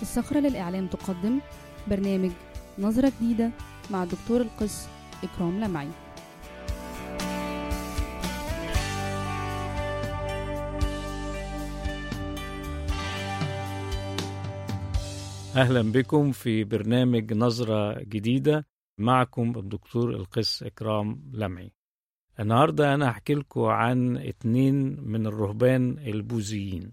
الصخرة للإعلام تقدم برنامج نظرة جديدة مع الدكتور القس إكرام لمعي أهلا بكم في برنامج نظرة جديدة معكم الدكتور القس إكرام لمعي النهاردة أنا هحكي لكم عن اتنين من الرهبان البوذيين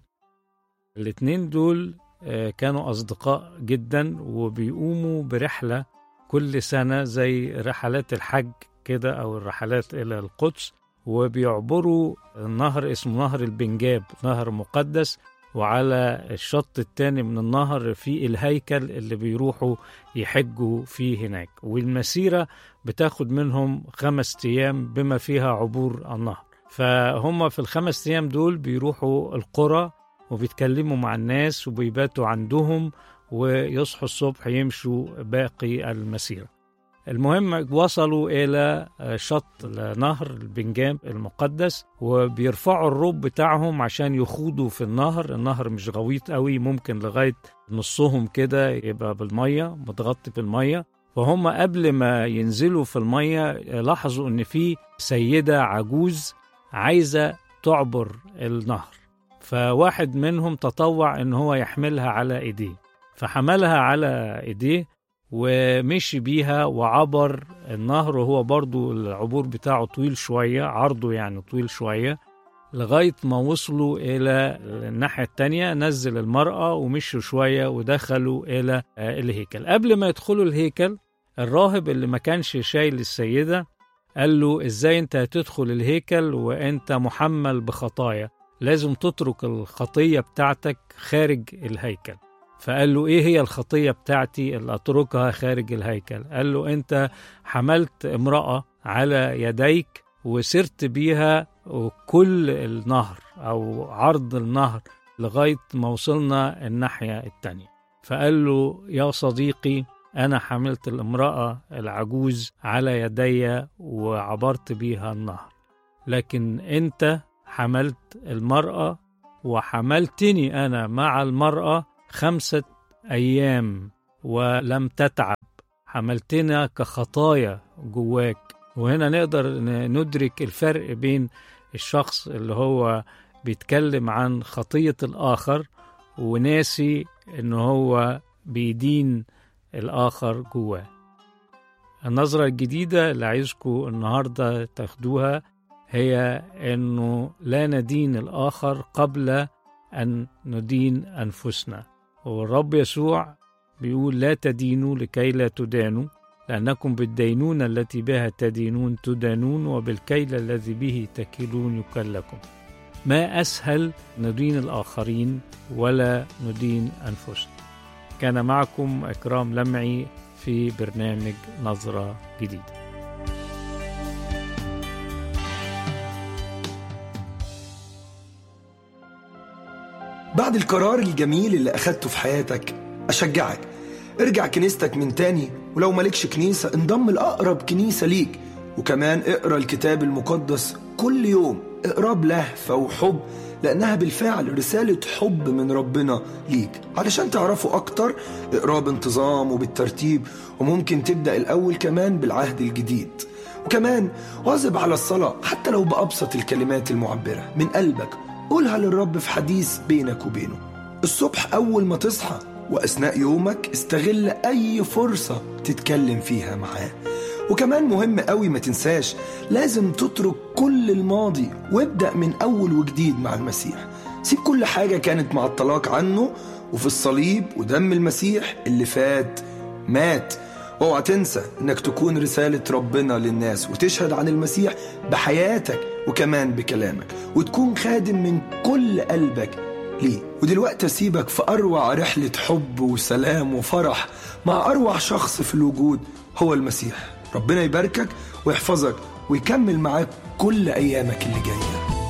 الاتنين دول آه، كانوا أصدقاء جدا وبيقوموا برحلة كل سنة زي رحلات الحج كده أو الرحلات إلى القدس وبيعبروا نهر اسمه نهر البنجاب نهر مقدس وعلى الشط التاني من النهر في الهيكل اللي بيروحوا يحجوا فيه هناك والمسيرة بتاخد منهم خمس أيام بما فيها عبور النهر فهم في الخمس أيام دول بيروحوا القرى وبيتكلموا مع الناس وبيباتوا عندهم ويصحوا الصبح يمشوا باقي المسيرة المهم وصلوا إلى شط نهر البنجام المقدس وبيرفعوا الروب بتاعهم عشان يخوضوا في النهر النهر مش غويط قوي ممكن لغاية نصهم كده يبقى بالمية متغطي بالمية فهم قبل ما ينزلوا في المية لاحظوا ان في سيدة عجوز عايزة تعبر النهر فواحد منهم تطوع ان هو يحملها على ايديه فحملها على ايديه ومشي بيها وعبر النهر وهو برضو العبور بتاعه طويل شوية عرضه يعني طويل شوية لغاية ما وصلوا إلى الناحية التانية نزل المرأة ومشوا شوية ودخلوا إلى آه، الهيكل قبل ما يدخلوا الهيكل الراهب اللي ما كانش شايل السيدة قال له إزاي أنت هتدخل الهيكل وأنت محمل بخطايا لازم تترك الخطية بتاعتك خارج الهيكل فقال له ايه هي الخطيه بتاعتي اللي اتركها خارج الهيكل قال له انت حملت امراه على يديك وسرت بيها كل النهر او عرض النهر لغايه ما وصلنا الناحيه التانيه فقال له يا صديقي انا حملت الامراه العجوز على يدي وعبرت بيها النهر لكن انت حملت المراه وحملتني انا مع المراه خمسة أيام ولم تتعب حملتنا كخطايا جواك وهنا نقدر ن- ندرك الفرق بين الشخص اللي هو بيتكلم عن خطية الآخر وناسي إن هو بيدين الآخر جواه النظرة الجديدة اللي عايزكم النهاردة تاخدوها هي إنه لا ندين الآخر قبل أن ندين أنفسنا والرب يسوع بيقول لا تدينوا لكي لا تدانوا لأنكم بالدينونة التي بها تدينون تدانون وبالكيل الذي به تكيلون يكل لكم ما أسهل ندين الآخرين ولا ندين أنفسنا كان معكم إكرام لمعي في برنامج نظرة جديدة بعد القرار الجميل اللي أخدته في حياتك أشجعك ارجع كنيستك من تاني ولو مالكش كنيسة انضم لأقرب كنيسة ليك وكمان اقرا الكتاب المقدس كل يوم اقراه بلهفة وحب لأنها بالفعل رسالة حب من ربنا ليك علشان تعرفه أكتر اقراه بانتظام وبالترتيب وممكن تبدأ الأول كمان بالعهد الجديد وكمان واظب على الصلاة حتى لو بأبسط الكلمات المعبرة من قلبك قولها للرب في حديث بينك وبينه الصبح أول ما تصحى وأثناء يومك استغل أي فرصة تتكلم فيها معاه وكمان مهم قوي ما تنساش لازم تترك كل الماضي وابدأ من أول وجديد مع المسيح سيب كل حاجة كانت معطلاك عنه وفي الصليب ودم المسيح اللي فات مات اوعى تنسى انك تكون رسالة ربنا للناس وتشهد عن المسيح بحياتك وكمان بكلامك وتكون خادم من كل قلبك ليه ودلوقتي اسيبك في اروع رحلة حب وسلام وفرح مع اروع شخص في الوجود هو المسيح ربنا يباركك ويحفظك ويكمل معاك كل ايامك اللي جايه